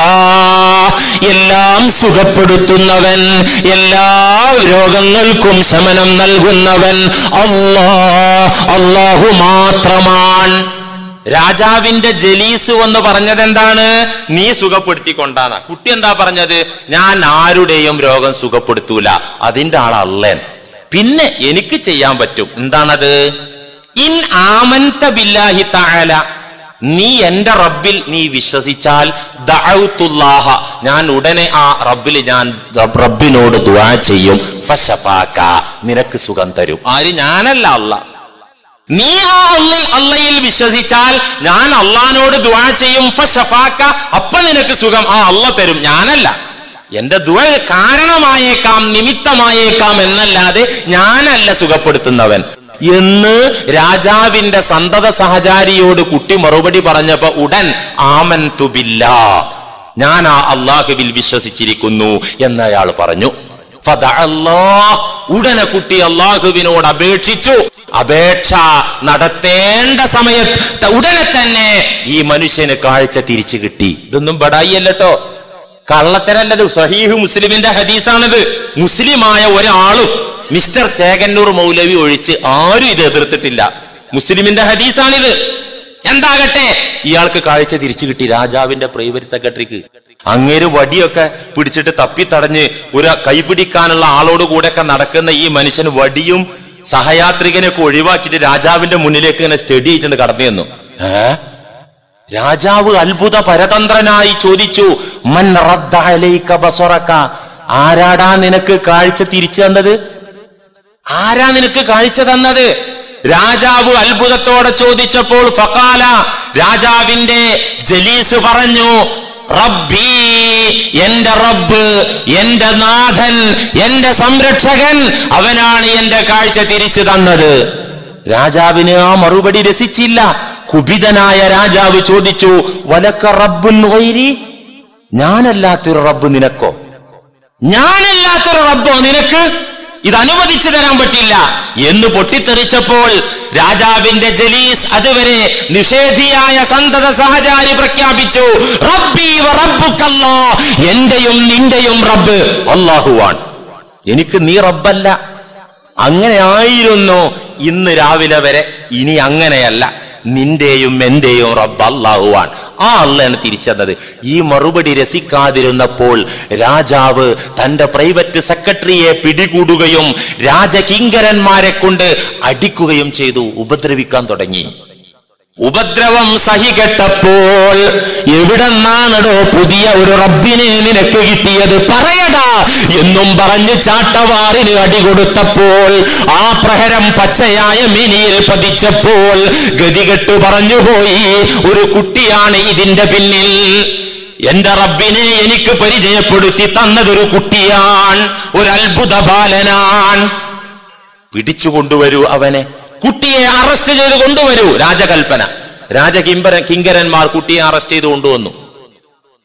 എല്ലാം സുഖപ്പെടുത്തുന്നവൻ എല്ലാ രോഗങ്ങൾക്കും ശമനം നൽകുന്നവൻ അല്ലാ അള്ളാഹു മാത്രമാണ് രാജാവിന്റെ ജലീസ് എന്ന് പറഞ്ഞത് എന്താണ് നീ സുഖപ്പെടുത്തിക്കൊണ്ടാണ് കുട്ടി എന്താ പറഞ്ഞത് ഞാൻ ആരുടെയും രോഗം സുഖപ്പെടുത്തൂല അതിന്റെ ആൾ അള്ളേൻ പിന്നെ എനിക്ക് ചെയ്യാൻ പറ്റും എന്താണത് ഇൻ ആമന്ത ബില്ലാഹി തആല നീ എന്റെ റബ്ബിൽ നീ വിശ്വസിച്ചാൽ ദഅഉത്തുല്ലാഹ ഞാൻ ഉടനെ ആ റബ്ബിൽ ഞാൻ റബ്- റബ്ബിനോട് ദുആ ചെയ്യും ഫശഫാക നിനക്ക് സുഖം തരും ആര് ഞാനല്ല അല്ല നീ ആ അള്ളി അള്ളയിൽ വിശ്വസിച്ചാൽ ഞാൻ അള്ളഹാനോട് ദുആ ചെയ്യും ഫശഫാക അപ്പൊ നിനക്ക് സുഖം ആ അള്ള തരും ഞാനല്ല എന്റെ ദുആ കാരണമായേക്കാം നിമിത്തമായേക്കാം എന്നല്ലാതെ ഞാനല്ല സുഖപ്പെടുത്തുന്നവൻ എന്ന് രാജാവിന്റെ സന്തത സഹചാരിയോട് കുട്ടി മറുപടി പറഞ്ഞപ്പോ ഉടൻ ആമൻ തുബില്ല ഞാൻ ആ അള്ളാഹുവിൽ വിശ്വസിച്ചിരിക്കുന്നു എന്ന് അയാൾ പറഞ്ഞു ഫദഅല്ലാഹ്. ഉടനെ കുട്ടി അള്ളാഹുവിനോട് അപേക്ഷിച്ചു അപേക്ഷ നടത്തേണ്ട സമയത്ത് ഉടനെ തന്നെ ഈ മനുഷ്യന് കാഴ്ച തിരിച്ചു കിട്ടി ഇതൊന്നും ബടായി അല്ലട്ടോ കള്ളത്തരല്ലത് സഹീഹ് മുസ്ലിമിന്റെ ഹദീസാണിത് മുസ്ലിമായ ഒരാളും മിസ്റ്റർ ചേകന്നൂർ മൗലവി ഒഴിച്ച് ആരും ഇത് എതിർത്തിട്ടില്ല മുസ്ലിമിന്റെ ഹദീസാണിത് എന്താകട്ടെ ഇയാൾക്ക് കാഴ്ച തിരിച്ചു കിട്ടി രാജാവിന്റെ പ്രൈവറ്റ് സെക്രട്ടറിക്ക് അങ്ങേര് വടിയൊക്കെ പിടിച്ചിട്ട് തപ്പിത്തടഞ്ഞ് ഒരു കൈപിടിക്കാനുള്ള ആളോട് കൂടെ ഒക്കെ നടക്കുന്ന ഈ മനുഷ്യന് വടിയും സഹയാത്രികനെയൊക്കെ ഒഴിവാക്കിയിട്ട് രാജാവിന്റെ മുന്നിലേക്ക് ഇങ്ങനെ സ്റ്റഡി ആയിട്ടുണ്ട് കടന്നു ചെന്നു ഏ രാജാവ് അത്ഭുത പരതന്ത്രനായി ചോദിച്ചു മൻ റദ്ദ അലൈക ബസറക ആരാടാ നിനക്ക് കാഴ്ച തിരിച്ചു തന്നത് ആരാ നിനക്ക് കാഴ്ച തന്നത് രാജാവ് അത്ഭുതത്തോടെ ചോദിച്ചപ്പോൾ ഫക്കാല രാജാവിന്റെ ജലീസ് പറഞ്ഞു റബ്ബി എന്റെ റബ്ബ് എന്റെ നാഥൻ എന്റെ സംരക്ഷകൻ അവനാണ് എന്റെ കാഴ്ച തിരിച്ചു തന്നത് രാജാവിന് ആ മറുപടി രസിച്ചില്ല കുപിതനായ രാജാവ് ചോദിച്ചു വലക്ക റബ്ബുൻ ഗൈരി ഞാനല്ലാത്തൊരു റബ്ബ് നിനക്കോ ഞാനല്ലാത്തൊരു റബ്ബോ നിനക്ക് ഇത് അനുവദിച്ചു തരാൻ പറ്റില്ല എന്ന് പൊട്ടിത്തെറിച്ചപ്പോൾ രാജാവിന്റെ ജലീസ് അതുവരെ നിഷേധിയായ സന്തത സഹചാരി പ്രഖ്യാപിച്ചു റബ്ബി വ റബ്ബുക്കല്ലാ എന്റെയും നിന്റെയും റബ്ബ് അള്ളാഹുവാൻ എനിക്ക് നീ റബ്ബല്ല അങ്ങനെ ആയിരുന്നു ഇന്ന് രാവിലെ വരെ ഇനി അങ്ങനെയല്ല നിന്റെയും എന്റെയും റബ്ബ് അള്ളാഹുവാൻ ആ അള്ളയാണ് തിരിച്ചത് ഈ മറുപടി രസിക്കാതിരുന്നപ്പോൾ രാജാവ് തന്റെ പ്രൈവറ്റ് സെക്രട്ടറിയെ പിടികൂടുകയും രാജകിങ്കരന്മാരെ കൊണ്ട് അടിക്കുകയും ചെയ്തു ഉപദ്രവിക്കാൻ തുടങ്ങി ഉപദ്രവം സഹികെട്ടപ്പോൾ എവിടെന്നാണടോ പുതിയ ഒരു റബ്ബിനെ നിനക്ക് കിട്ടിയത് പറയടാ എന്നും പറഞ്ഞ് ചാട്ടവാറിന് അടി കൊടുത്തപ്പോൾ ആ പ്രഹരം പച്ചയായ മിനിയിൽ പതിച്ചപ്പോൾ ഗതികെട്ട് പറഞ്ഞുപോയി ഒരു കുട്ടിയാണ് ഇതിന്റെ പിന്നിൽ എന്റെ റബ്ബിനെ എനിക്ക് പരിചയപ്പെടുത്തി തന്നതൊരു കുട്ടിയാൻ ഒരു അത്ഭുത ബാലനാൻ പിടിച്ചു കൊണ്ടുവരൂ അവനെ കുട്ടിയെ അറസ്റ്റ് ചെയ്ത് കൊണ്ടുവരൂ രാജകൽപ്പന രാജകിംബര കിങ്കരന്മാർ കുട്ടിയെ അറസ്റ്റ് ചെയ്ത് കൊണ്ടുവന്നു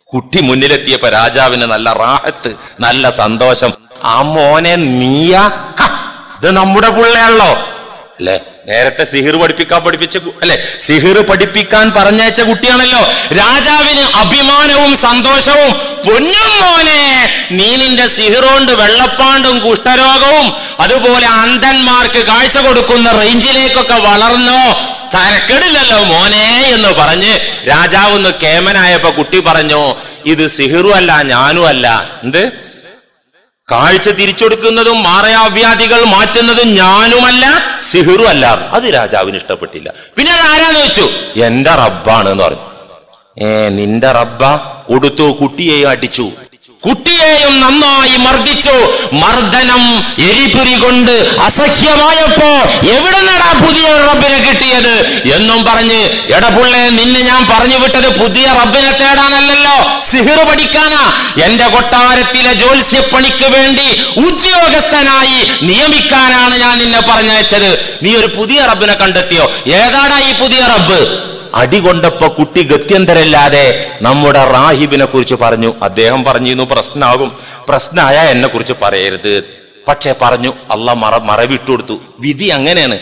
കുട്ടി മുന്നിലെത്തിയപ്പോ രാജാവിന് നല്ല റാഹത്ത് നല്ല സന്തോഷം ആ മോനെ നീയ ഇത് നമ്മുടെ പിള്ളയാണല്ലോ അല്ലെ നേരത്തെ സിഹിർ പഠിപ്പിക്കാൻ പഠിപ്പിച്ച കു- അല്ലെ സിഹിർ പഠിപ്പിക്കാൻ പറഞ്ഞയച്ച കുട്ടിയാണല്ലോ രാജാവിന് അഭിമാനവും സന്തോഷവും പൊന്നും മോനെ നീ നിന്റെ സിഹിറോണ്ട് വെള്ളപ്പാണ്ടും കുഷ്ഠരോഗവും അതുപോലെ അന്ധന്മാർക്ക് കാഴ്ച കൊടുക്കുന്ന റേഞ്ചിലേക്കൊക്കെ വളർന്നോ തരക്കെടില്ലല്ലോ മോനെ എന്ന് പറഞ്ഞ് രാജാവ് ഒന്ന് കേമനായപ്പോ കുട്ടി പറഞ്ഞു ഇത് സിഹിറും അല്ല ഞാനും അല്ല എന്ത് കാഴ്ച തിരിച്ചെടുക്കുന്നതും മാറയാവ്യാധികൾ മാറ്റുന്നതും ഞാനുമല്ല സിഹിറും അല്ല അത് രാജാവിന് ഇഷ്ടപ്പെട്ടില്ല പിന്നെ അത് ആരാന്ന് വെച്ചു എന്റെ റബ്ബാണ് എന്ന് പറഞ്ഞു ഏ നിന്റെ റബ്ബ കൊടുത്തു കുട്ടിയെയും അടിച്ചു കുട്ടിയെയും നന്നായി മർദ്ദിച്ചു മർദ്ദനം എരിപുരി കൊണ്ട് അസഹ്യമായപ്പോ എവിടെ നിന്നാ പുതിയ ഒരു റബ്ബിനെ കിട്ടിയത് എന്നും പറഞ്ഞ് എടപുള്ളെ നിന്നെ ഞാൻ പറഞ്ഞു വിട്ടത് പുതിയ റബ്ബിനെ തേടാനല്ലല്ലോ സിഹിർ പഠിക്കാനാ എന്റെ കൊട്ടാരത്തിലെ ജ്യോത്സ്യപ്പണിക്ക് വേണ്ടി ഉദ്യോഗസ്ഥനായി നിയമിക്കാനാണ് ഞാൻ നിന്നെ പറഞ്ഞയച്ചത് നീ ഒരു പുതിയ റബ്ബിനെ കണ്ടെത്തിയോ ഏതാടാ ഈ പുതിയ റബ്ബ് അടി കൊണ്ടപ്പോ കുട്ടി ഗത്യന്തരല്ലാതെ നമ്മുടെ റാഹിബിനെ കുറിച്ച് പറഞ്ഞു അദ്ദേഹം പറഞ്ഞിരുന്നു പ്രശ്നമാകും പ്രശ്നമായ എന്നെ കുറിച്ച് പറയരുത് പക്ഷെ പറഞ്ഞു അല്ല മറ മറവിട്ടുകൊടുത്തു വിധി അങ്ങനെയാണ്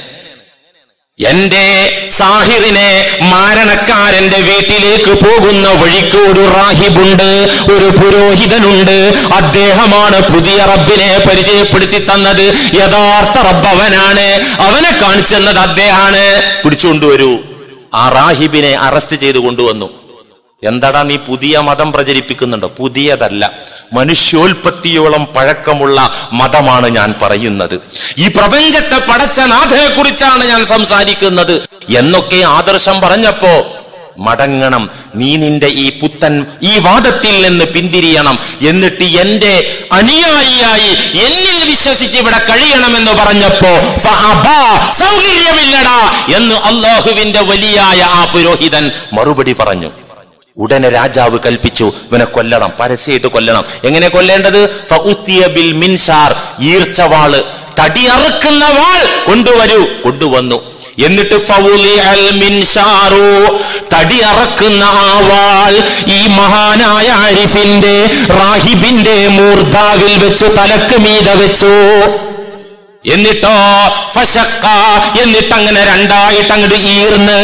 എന്റെ സാഹിറിനെ മാരണക്കാരന്റെ വീട്ടിലേക്ക് പോകുന്ന വഴിക്ക് ഒരു റാഹിബുണ്ട് ഒരു പുരോഹിതനുണ്ട് അദ്ദേഹമാണ് പുതിയ റബ്ബിനെ പരിചയപ്പെടുത്തി തന്നത് യഥാർത്ഥ റബ്ബ് അവനാണ് അവനെ കാണിച്ചെന്നത് അദ്ദേഹമാണ് പിടിച്ചുകൊണ്ടുവരൂ ആ റാഹിബിനെ അറസ്റ്റ് ചെയ്ത് കൊണ്ടുവന്നു എന്താടാ നീ പുതിയ മതം പ്രചരിപ്പിക്കുന്നുണ്ടോ പുതിയതല്ല മനുഷ്യോൽപത്തിയോളം പഴക്കമുള്ള മതമാണ് ഞാൻ പറയുന്നത് ഈ പ്രപഞ്ചത്തെ പടച്ച നാഥനെ കുറിച്ചാണ് ഞാൻ സംസാരിക്കുന്നത് എന്നൊക്കെ ആദർശം പറഞ്ഞപ്പോ മടങ്ങണം നീ നിന്റെ ഈ പുത്തൻ ഈ വാദത്തിൽ നിന്ന് പിന്തിരിയണം എന്നിട്ട് എന്റെ അനുയായിയായി എന്നിൽ വിശ്വസിച്ച് ഇവിടെ കഴിയണമെന്ന് പറഞ്ഞപ്പോ ഫഅബാ, സൗകര്യമില്ലടാ എന്ന് അള്ളാഹുവിന്റെ വലിയായ ആ പുരോഹിതൻ മറുപടി പറഞ്ഞു ഉടനെ രാജാവ് കൽപ്പിച്ചു ഇവനെ കൊല്ലണം പരസ്യമായിട്ട് കൊല്ലണം എങ്ങനെ കൊല്ലേണ്ടത് ഫഉത്തിയ ബിൽ മിൻഷാർ ഈർച്ചവാള് തടി അറുക്കുന്ന വാൾ കൊണ്ടുവരൂ കൊണ്ടുവന്നു എന്നിട്ട് ഫൗലിഅൽ മിൻഷാറു തടി അറക്കുന്ന ആ വാൾ ഈ മഹാനായ ആരിഫിന്റെ റാഹിബിന്റെ മൂർധാവിൽ വെച്ചു തലക്ക് മീത വെച്ചു എന്നിട്ടോ ഫശക്ക എന്നിട്ട് അങ്ങനെ രണ്ടായിട്ട് അങ്ങോട്ട് ഈർന്ന്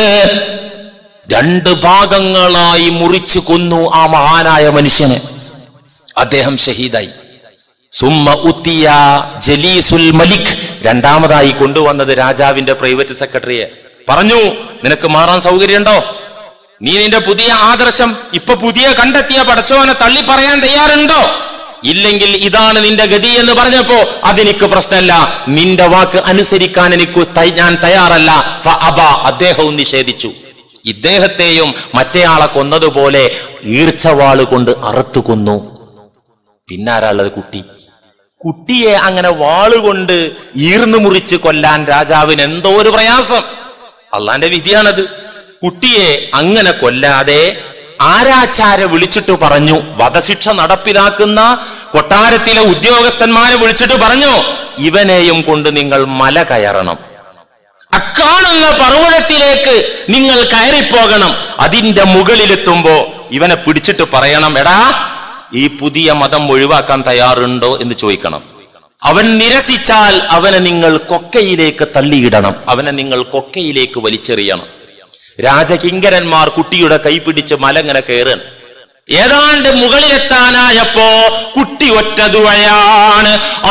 രണ്ട് ഭാഗങ്ങളായി മുറിച്ചു കൊന്നു ആ മഹാനായ മനുഷ്യനെ അദ്ദേഹം ഷഹീദായി സുമ്മ ഉത്തിയ ജലീസുൽ മലിക് രണ്ടാമതായി കൊണ്ടുവന്നത് രാജാവിന്റെ പ്രൈവറ്റ് സെക്രട്ടറിയെ പറഞ്ഞു നിനക്ക് മാറാൻ സൗകര്യമുണ്ടോ നീ നിന്റെ പുതിയ ആദർശം ഇപ്പൊ പുതിയ കണ്ടെത്തിയ പടച്ചോനെ തള്ളി പറയാൻ തയ്യാറുണ്ടോ ഇല്ലെങ്കിൽ ഇതാണ് നിന്റെ ഗതി എന്ന് പറഞ്ഞപ്പോ അതെനിക്ക് പ്രശ്നമല്ല നിന്റെ വാക്ക് അനുസരിക്കാൻ എനിക്ക് തയ്- ഞാൻ തയ്യാറല്ല ഫ അബ അദ്ദേഹവും നിഷേധിച്ചു ഇദ്ദേഹത്തെയും മറ്റേയാളെ കൊന്നതുപോലെ ഈർച്ചവാള് കൊണ്ട് അറുത്തു കൊന്നു പിന്നാരാളുള്ളത് കുട്ടി കുട്ടിയെ അങ്ങനെ വാളുകൊണ്ട് ഈർന്നു മുറിച്ച് കൊല്ലാൻ രാജാവിന് എന്തോ ഒരു പ്രയാസം അള്ളാന്റെ വിധിയാണത് കുട്ടിയെ അങ്ങനെ കൊല്ലാതെ ആരാച്ചാരെ വിളിച്ചിട്ട് പറഞ്ഞു വധശിക്ഷ നടപ്പിലാക്കുന്ന കൊട്ടാരത്തിലെ ഉദ്യോഗസ്ഥന്മാരെ വിളിച്ചിട്ട് പറഞ്ഞു ഇവനെയും കൊണ്ട് നിങ്ങൾ മല കയറണം അക്കാണുന്ന പർവ്വതത്തിലേക്ക് നിങ്ങൾ കയറിപ്പോകണം അതിന്റെ മുകളിലെത്തുമ്പോ ഇവനെ പിടിച്ചിട്ട് പറയണം എടാ ഈ പുതിയ മതം ഒഴിവാക്കാൻ തയ്യാറുണ്ടോ എന്ന് ചോദിക്കണം അവൻ നിരസിച്ചാൽ അവനെ നിങ്ങൾ കൊക്കയിലേക്ക് തള്ളിയിടണം അവനെ നിങ്ങൾ കൊക്കയിലേക്ക് വലിച്ചെറിയണം രാജകിങ്കരന്മാർ കുട്ടിയുടെ കൈപിടിച്ച് മലങ്ങനെ കയറാൻ ഏതാണ്ട് മുകളിലെത്താനായപ്പോ കുട്ടി ഒറ്റ ദുഴയാണ്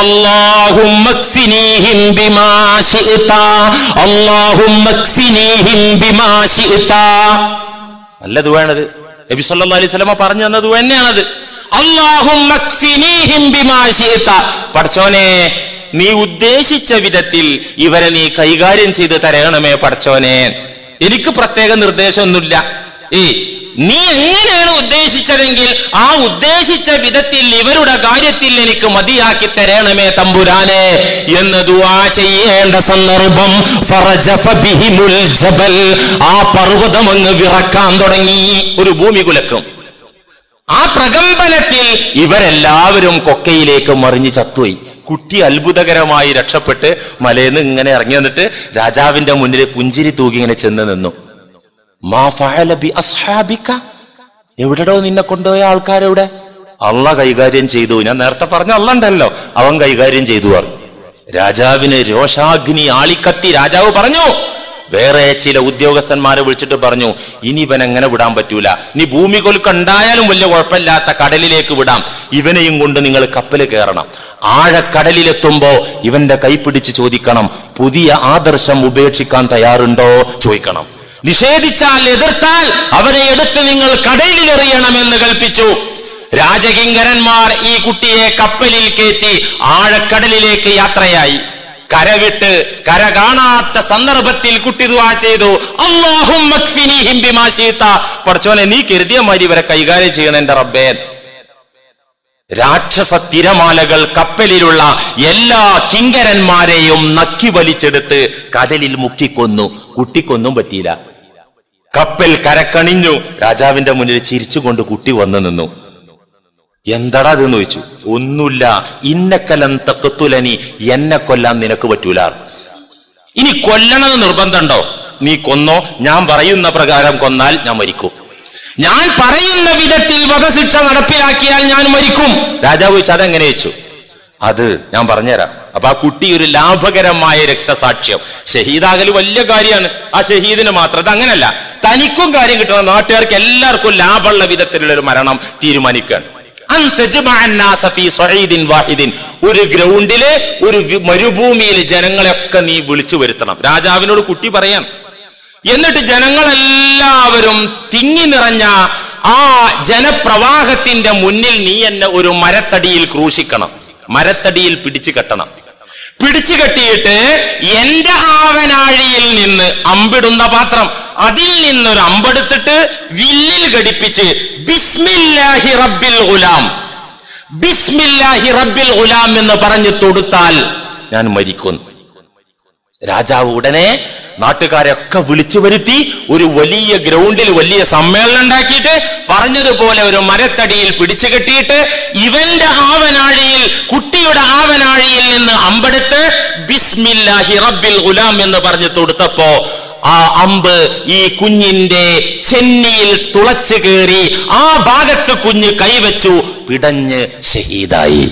അള്ളാഹും ബിമാ ശിഅ്ത അള്ളാഹും ബിമാ ശിഅ്ത നല്ല ദുവാണത് നബി സല്ലല്ലാഹു അലൈഹി വസല്ലമ പറഞ്ഞു തന്ന ദുവ തന്നെയാണത് അല്ലാഹും പടച്ചോനെ നീ ഉദ്ദേശിച്ച വിധത്തിൽ ഇവരെ നീ കൈകാര്യം ചെയ്ത് തരണമേ പടച്ചോനെ എനിക്ക് പ്രത്യേക നിർദ്ദേശമൊന്നുമില്ല ഏ നീ എങ്ങനെയാണ് ഉദ്ദേശിച്ചതെങ്കിൽ ആ ഉദ്ദേശിച്ച വിധത്തിൽ ഇവരുടെ കാര്യത്തിൽ എനിക്ക് മതിയാക്കി തരണമേ തമ്പുരാനെ എന്ന് ദുആ ചെയ്യേണ്ട സന്ദർഭം ഫറജഫ ബിഹിമുൽ ജബൽ ആ പർവ്വതം അങ്ങ് വിറക്കാൻ തുടങ്ങി ഒരു ഭൂമി കുലക്കും ആ പ്രകമ്പനത്തിൽ ഇവരെല്ലാവരും കൊക്കയിലേക്ക് മറിഞ്ഞു ചത്തുപോയി കുട്ടി അത്ഭുതകരമായി രക്ഷപ്പെട്ട് മലയിൽ നിന്ന് ഇങ്ങനെ ഇറങ്ങി വന്നിട്ട് രാജാവിന്റെ മുന്നിൽ പുഞ്ചിരി തൂകി ഇങ്ങനെ ചെന്ന് നിന്നു മാ ഫഅല ബി അസ്ഹാബിക എവിടെടോ നിന്നെ കൊണ്ടുപോയ ആൾക്കാരെവിടെ അള്ള കൈകാര്യം ചെയ്തു ഞാൻ നേരത്തെ പറഞ്ഞ അള്ള ഉണ്ടല്ലോ അവൻ കൈകാര്യം ചെയ്തു പറഞ്ഞു രാജാവിന് രോഷാഗ്നി ആളിക്കത്തി രാജാവ് പറഞ്ഞു വേറെ ചില ഉദ്യോഗസ്ഥന്മാരെ വിളിച്ചിട്ട് പറഞ്ഞു ഇനി ഇവൻ എങ്ങനെ വിടാൻ പറ്റൂല നീ ഭൂമി കൊലുക്കുണ്ടായാലും വലിയ കുഴപ്പമില്ലാത്ത കടലിലേക്ക് വിടാം ഇവനെയും കൊണ്ട് നിങ്ങൾ കപ്പല് കയറണം ആഴക്കടലിലെത്തുമ്പോ ഇവന്റെ കൈപ്പിടിച്ച് ചോദിക്കണം പുതിയ ആദർശം ഉപേക്ഷിക്കാൻ തയ്യാറുണ്ടോ ചോദിക്കണം നിഷേധിച്ചാൽ എതിർത്താൽ അവനെ എടുത്ത് നിങ്ങൾ കടലിൽ എറിയണമെന്ന് കൽപ്പിച്ചു രാജകിങ്കരന്മാർ ഈ കുട്ടിയെ കപ്പലിൽ കയറ്റി ആഴക്കടലിലേക്ക് യാത്രയായി കരവിട്ട് കര കാണാത്ത സന്ദർഭത്തിൽ കുട്ടി ദുആ ചെയ്തു അല്ലാഹുമ്മ ക്ഫിനീഹിം ബിമാ ശീത പടച്ചോനെ നീ കരുതിയ മാതിരി ഇവരെ കൈകാര്യം ചെയ്യണം എന്റെ റബ്ബേ രാക്ഷസ തിരമാലകൾ കപ്പലിലുള്ള എല്ലാ കിങ്കരന്മാരെയും നക്കി വലിച്ചെടുത്ത് കടലിൽ മുക്കിക്കൊന്നു കുട്ടിക്കൊന്നും പറ്റിയില്ല കപ്പൽ കരക്കണിഞ്ഞു രാജാവിന്റെ മുന്നിൽ ചിരിച്ചുകൊണ്ട് കുട്ടി വന്നു നിന്നു എന്താടാ അതെന്ന് ചോദിച്ചു ഒന്നുമില്ല ഇന്നക്കലം തക്കത്തുലനി എന്നെ കൊല്ലാൻ നിനക്ക് പറ്റൂല ഇനി കൊല്ലണമെന്ന് നിർബന്ധമുണ്ടോ നീ കൊന്നോ ഞാൻ പറയുന്ന പ്രകാരം കൊന്നാൽ ഞാൻ മരിക്കും ഞാൻ പറയുന്ന വിധത്തിൽ വധശിക്ഷ നടപ്പിലാക്കിയാൽ ഞാൻ മരിക്കും രാജാവ് ചോദിച്ചു അതെങ്ങനെ വെച്ചു അത് ഞാൻ പറഞ്ഞുതരാം അപ്പൊ ആ കുട്ടി ഒരു ലാഭകരമായ രക്തസാക്ഷ്യം ഷഹീദാകൽ വലിയ കാര്യമാണ് ആ ഷഹീദിന് മാത്രം അത് അങ്ങനല്ല തനിക്കും കാര്യം കിട്ടണം നാട്ടുകാർക്ക് എല്ലാവർക്കും ലാഭമുള്ള വിധത്തിലുള്ള ഒരു മരണം തീരുമാനിക്കുകയാണ് അൻ തജ്മഅ അന്നാസ ഫീ സഈദിൻ വാഹിദിൻ. ഒരു ഗ്രൗണ്ടില് ഒരു വി- മരുഭൂമിയിൽ ജനങ്ങളെയൊക്കെ നീ വിളിച്ചു വരുത്തണം രാജാവിനോട് കുട്ടി പറയാൻ എന്നിട്ട് ജനങ്ങളെല്ലാവരും തിങ്ങി നിറഞ്ഞ ആ ജനപ്രവാഹത്തിന്റെ മുന്നിൽ നീ എന്നെ ഒരു മരത്തടിയിൽ ക്രൂശിക്കണം മരത്തടിയിൽ പിടിച്ചു കെട്ടണം പിടിച്ചു കെട്ടിയിട്ട് എന്റെ ആവനാഴിയിൽ നിന്ന് അമ്പിടുന്ന പാത്രം അതിൽ നിന്നൊരു അമ്പെടുത്തിട്ട് വില്ലിൽ ഘടിപ്പിച്ച് ബിസ്മില്ലാഹി റബ്ബിൽ ഗുലാം ബിസ്മില്ലാഹി റബ്ബിൽ ഗുലാം എന്ന് പറഞ്ഞു തൊടുത്താൽ ഞാൻ മരിക്കുന്നു രാജാവ് ഉടനെ നാട്ടുകാരെയൊക്കെ വിളിച്ചു വരുത്തി ഒരു വലിയ ഗ്രൗണ്ടിൽ വലിയ സമ്മേളനം ഉണ്ടാക്കിയിട്ട് പറഞ്ഞതുപോലെ ഒരു മരത്തടിയിൽ പിടിച്ചു കെട്ടിയിട്ട് ഇവന്റെ ആവനാഴിയിൽ കുട്ടിയുടെ ആവനാഴിയിൽ നിന്ന് അമ്പെടുത്ത് ബിസ്മില്ലാഹി റബ്ബിൽ ഗുലാം എന്ന് പറഞ്ഞു തൊടുത്തപ്പോ ആ അമ്പ് ഈ കുഞ്ഞിന്റെ ചെന്നിയിൽ തുളച്ചു കയറി ആ ഭാഗത്ത് കുഞ്ഞ് കൈവച്ചു പിടഞ്ഞ് ഷഹീദായി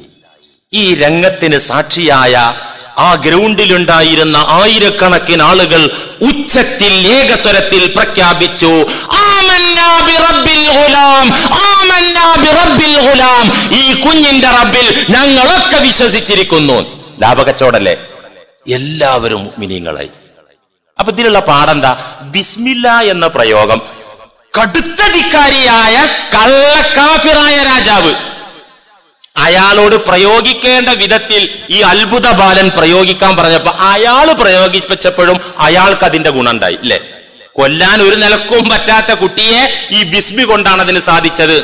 ഈ രംഗത്തിന് സാക്ഷിയായ ആ ഗ്രൗണ്ടിലുണ്ടായിരുന്ന ആയിരക്കണക്കിന് ആളുകൾ ഉച്ചത്തിൽ ഏകസ്വരത്തിൽ പ്രഖ്യാപിച്ചു "ആമന്നാ ബിറബ്ബിൽ ഗുലാം, ആമന്നാ ബിറബ്ബിൽ ഗുലാം." ഈ കുഞ്ഞിന്റെ റബ്ബിൽ ഞങ്ങളൊക്കെ വിശ്വസിച്ചിരിക്കുന്നു ലാഭകച്ചോടല്ലേ എല്ലാവരും മിനിങ്ങളായി അപ്പൊ ഇതിലുള്ള പാടെന്താ ബിസ്മില്ല എന്ന പ്രയോഗം കടുത്ത ധിക്കാരിയായ കള്ളക്കാഫിറായ രാജാവ് അയാളോട് പ്രയോഗിക്കേണ്ട വിധത്തിൽ ഈ അത്ഭുത ബാലൻ പ്രയോഗിക്കാൻ പറഞ്ഞപ്പോ അയാൾ പ്രയോഗിപ്പിച്ചപ്പോഴും അയാൾക്ക് അതിന്റെ ഗുണമുണ്ടായി ഇല്ലേ കൊല്ലാൻ ഒരു നിലക്കും പറ്റാത്ത കുട്ടിയെ ഈ ബിസ്മി കൊണ്ടാണ് അതിന് സാധിച്ചത്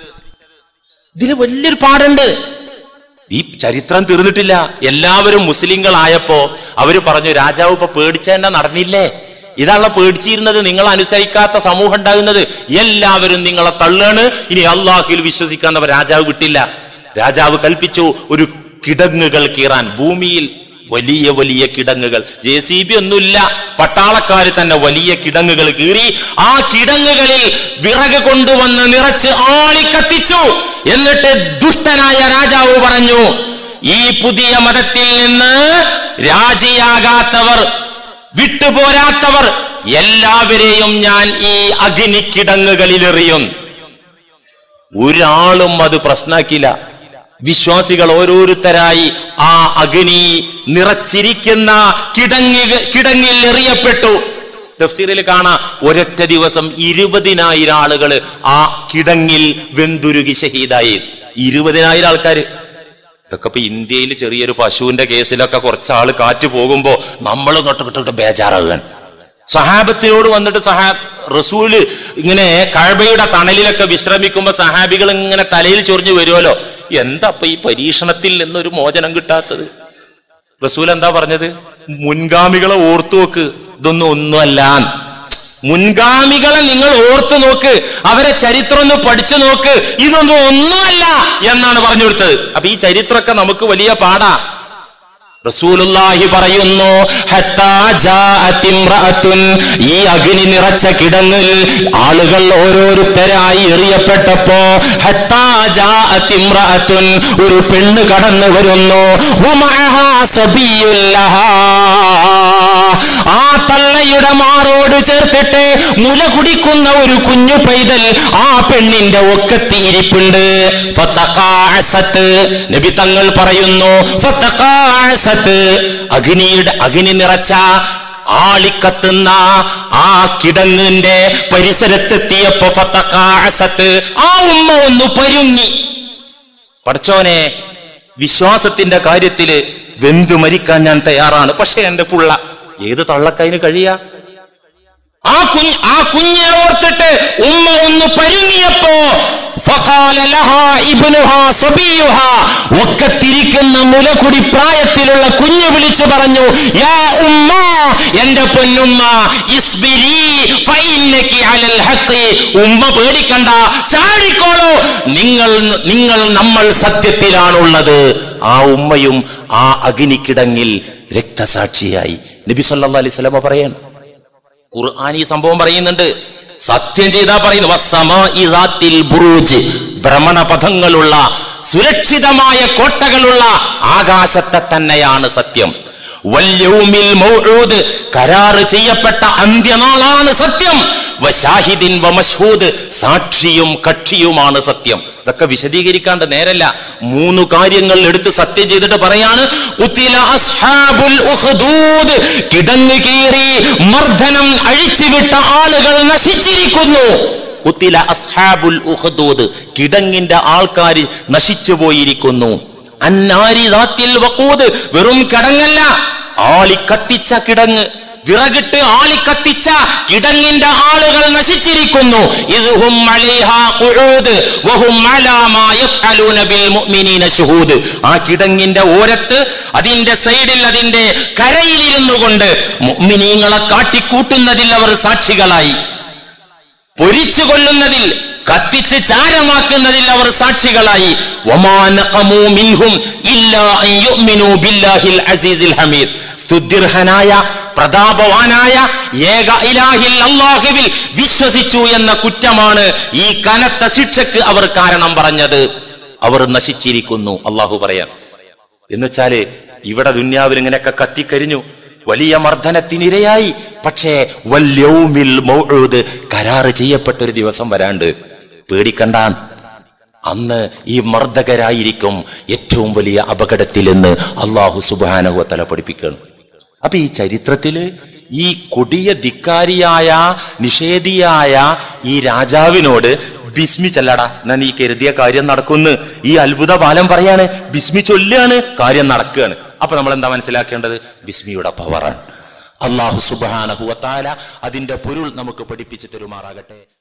ഇതിൽ വലിയൊരു പാടുണ്ട് ഈ ചരിത്രം തീർന്നിട്ടില്ല എല്ലാവരും മുസ്ലിങ്ങളായപ്പോ അവര് പറഞ്ഞു രാജാവ് ഇപ്പൊ പേടിച്ചതന്നെ നടന്നില്ലേ ഇതാണല്ലോ പേടിച്ചിരുന്നത് നിങ്ങൾ അനുസരിക്കാത്ത സമൂഹം ഉണ്ടാകുന്നത് എല്ലാവരും നിങ്ങളെ തള്ളാണ് ഇനി അള്ളാഹുൽ വിശ്വസിക്കാന്നവർ രാജാവ് വിട്ടില്ല രാജാവ് കൽപ്പിച്ചു ഒരു കിടങ്ങുകൾ കീറാൻ ഭൂമിയിൽ വലിയ വലിയ കിടങ്ങുകൾ ജെ സി ബി ഒന്നുമില്ല പട്ടാളക്കാർ തന്നെ വലിയ കിടങ്ങുകൾ കീറി ആ കിടങ്ങുകളിൽ വിറക് കൊണ്ടുവന്ന് നിറച്ച് ആളി കത്തിച്ചു എന്നിട്ട് ദുഷ്ടനായ രാജാവ് പറഞ്ഞു ഈ പുതിയ മതത്തിൽ നിന്ന് രാജിയാകാത്തവർ വിട്ടുപോരാത്തവർ എല്ലാവരെയും ഞാൻ ഈ അഗ്നിക്കിടങ്ങുകളിൽ എറിയും ഒരാളും അത് പ്രശ്നാക്കില്ല വിശ്വാസികൾ ഓരോരുത്തരായി ആ അഗ്നി നിറച്ചിരിക്കുന്ന കിടങ്ങി കിടങ്ങിൽ എറിയപ്പെട്ടു തഫ്സീറിൽ കാണാം ഒരൊറ്റ ദിവസം ഇരുപതിനായിരം ആളുകൾ ആ കിടങ്ങിൽ വെന്തുരുകി ഷഹീദായി ഇരുപതിനായിരം ആൾക്കാർ ഇതൊക്കെ ഇപ്പൊ ഇന്ത്യയിൽ ചെറിയൊരു പശുവിന്റെ കേസിലൊക്കെ കുറച്ച് ആള് കാറ്റ് പോകുമ്പോ നമ്മൾ തൊട്ട് ബേജാറാകുകയാണ് സഹാബത്തിനോട് വന്നിട്ട് സഹാ റസൂല് ഇങ്ങനെ കഴബയുടെ തണലിലൊക്കെ വിശ്രമിക്കുമ്പോ സഹാബികൾ ഇങ്ങനെ തലയിൽ ചൊറിഞ്ഞു വരുമല്ലോ എന്താ ഇപ്പൊ ഈ പരീക്ഷണത്തിൽ നിന്നൊരു മോചനം കിട്ടാത്തത് റസൂൽ എന്താ പറഞ്ഞത് മുൻഗാമികളെ ഓർത്തു നോക്ക് ഇതൊന്നും ഒന്നുമല്ല മുൻഗാമികളെ നിങ്ങൾ ഓർത്തു നോക്ക് അവരെ ചരിത്രം ഒന്ന് പഠിച്ചു നോക്ക് ഇതൊന്നും ഒന്നുമല്ല എന്നാണ് പറഞ്ഞു കൊടുത്തത് അപ്പൊ ഈ ചരിത്രമൊക്കെ നമുക്ക് വലിയ പാടാ റസൂലുള്ളാഹി പറയുന്നു ഹത്താ ജാഅത് ഇംറഅത്തുൻ ഈ അഗ്നി നിറച്ച കിടങ്ങിൽ ആളുകൾ ഓരോരുത്തരായി എറിയപ്പെട്ടപ്പോ ഹത്താ ജാഅത് ഇംറഅത്തുൻ ഒരു പെണ്ണ് കടന്നു വരുന്നു വമഅഹാ സബിയ്യുൽ ലഹാ ആ തള്ളയുടെ മാറോട് ചേർത്തിട്ട് മുല കുടിക്കുന്ന ഒരു കുഞ്ഞു പൈതൽ ആ പെണ്ണിന്റെ ഒക്കത്തി ഇരിപ്പുണ്ട് ഫതഖാഅസത്ത്. നബി തങ്ങൾ പറയുന്നു ഫതഖാഅസത്ത്. അഗ്നിയുടെ അഗ്നി നിറച്ച ആളിക്കത്തുന്ന ആ കിടങ്ങിന്റെ പരിസരത്തെത്തിയപ്പോ ഫതഖാഅസത്ത്. ആ ഉമ്മ ഒന്ന് പരുങ്ങി പഠിച്ചോനെ വിശ്വാസത്തിന്റെ കാര്യത്തില് വെന്തു മരിക്കാൻ ഞാൻ തയ്യാറാണ് പക്ഷെ എന്റെ പുള്ള ഏത് തള്ളക്കതിന് കഴിയാ ആ കുഞ്ഞ് ആ കുഞ്ഞിനെ ഓർത്തിട്ട് ഉമ്മ ഒന്ന് പരുങ്ങിയപ്പോ ഫഖാല ലഹാ ഇബ്നുഹാ സബിയുഹാ ഒക്കത്തിരിക്കുന്ന മുലകുടി പ്രായത്തിലുള്ള കുഞ്ഞ് വിളിച്ചു പറഞ്ഞു യാ ഉമ്മ എന്റെ പൊന്നുമ്മ ഇസ്ബിരി ഫഇന്നകി അലൽ ഹഖ് ഉമ്മ പേടിക്കണ്ട ചാടിക്കോളൂ നിങ്ങൾ നിങ്ങൾ നമ്മൾ സത്യത്തിലാണുള്ളത് ആ ഉമ്മയും ആ അഗ്നിക്കിടങ്ങിൽ രക്തസാക്ഷിയായി നബി സല്ലല്ലാഹു അലൈഹി വസല്ലമ പറയാൻ ഖുർആൻ ഈ സംഭവം പറയുന്നുണ്ട് സത്യം ചെയ്താ പറയുന്നു വസ്സമാഇ ദാത്തിൽ ബുറൂജ് ഭ്രമണപഥങ്ങളുള്ള സുരക്ഷിതമായ കോട്ടകളുള്ള ആകാശത്തെ തന്നെയാണ് സത്യം വല്യൗമിൽ മൗഊദ് കരാറ് ചെയ്യപ്പെട്ട അന്ത്യനാളാണ് സത്യം വശാഹിദിൻ വമഷ്ഹൂദ് സാക്ഷിയും കക്ഷിയുമാണ് സത്യം ഇതൊക്കെ വിശദീകരിക്കാണ്ട് നേരല്ല മൂന്ന് കാര്യങ്ങൾ എടുത്ത് സത്യം ചെയ്തിട്ട് പറയാണ് ഖുതില അസ്ഹാബുൽ ഉഖ്ദൂദ് കിടങ്ങ് കീറി മർദ്ദനം അഴിച്ചുവിട്ട ആളുകൾ നശിച്ചിരിക്കുന്നു ഖുതില അസ്ഹാബുൽ ഉഖ്ദൂദ് കിടങ്ങിന്റെ ആൾക്കാർ നശിച്ചു പോയിരിക്കുന്നു അന്നാരി ദാത്തിൽ വഖൂദ് വെറും കിടങ്ങല്ല ആളി കത്തിച്ച കിടങ്ങ് വിറകിട്ട് ആളിക്കത്തിച്ച കിടങ്ങിന്റെ ആളുകൾ നശിച്ചിരിക്കുന്നു ഇത് ഹും അലൈഹാ ഖുഊദ് വഹും അലാ മാ യഫ്അലൂന ബിൽ മുഅ്മിനീന ശുഹൂദ് ആ കിടങ്ങിന്റെ ഓരത്ത് അതിന്റെ സൈഡിൽ അതിന്റെ കരയിലിരുന്നു കൊണ്ട് മുഅ്മിനീങ്ങളെ കാട്ടിക്കൂട്ടുന്നതിൽ അവർ സാക്ഷികളായി പൊരിച്ചു കൊല്ലുന്നതിൽ കത്തിച്ച് ചാരമാക്കുന്നതിൽ അവർ സാക്ഷികളായി വമാ നഖമൂ മിൻഹും ഇല്ലാ അൻ യുഅ്മിനൂ ബില്ലാഹിൽ അസീസിൽ ഹമീദ് സ്തുത്യർഹനായ പ്രതാപവാനായ ഏക ഇലാഹിൽ അല്ലാഹുവിൽ വിശ്വസിച്ചു എന്ന കുറ്റമാണ് ഈ കനത്ത ശിക്ഷക്ക് അവർ കാരണം പറഞ്ഞത് അവർ നശിച്ചിരിക്കുന്നു അള്ളാഹു പറയാൻ എന്നുവെച്ചാല് ഇവിടെ ദുന്യാവിൽ ഇങ്ങനെയൊക്കെ കത്തിക്കരിഞ്ഞു വലിയ മർദ്ദനത്തിനിരയായി പക്ഷേ വല്യൗമിൽ മൗഊദ് കരാറ് ചെയ്യപ്പെട്ട ഒരു ദിവസം വരാണ്ട് പേടിക്കണ്ടാൻ അന്ന് ഈ മർദ്ദകരായിരിക്കും ഏറ്റവും വലിയ അപകടത്തിൽ എന്ന് അള്ളാഹു സുബാനഹു തല പഠിപ്പിക്കണം അപ്പൊ ഈ ചരിത്രത്തില് ഈ കൊടിയ ധിക്കാരിയായ നിഷേധിയായ ഈ രാജാവിനോട് ബിസ്മി ചെല്ലടാ എന്നാ നീ കരുതിയ കാര്യം നടക്കുന്നു ഈ അത്ഭുത ബാലം പറയാണ് ബിസ്മി ചൊല്ലാണ് കാര്യം നടക്കുകയാണ് അപ്പൊ നമ്മൾ എന്താ മനസ്സിലാക്കേണ്ടത് ബിസ്മിയുടെ പവറാണ് അള്ളാഹു സുബാനഹുവത്താല അതിന്റെ പൊരുൾ നമുക്ക് പഠിപ്പിച്ചു തരുമാറാകട്ടെ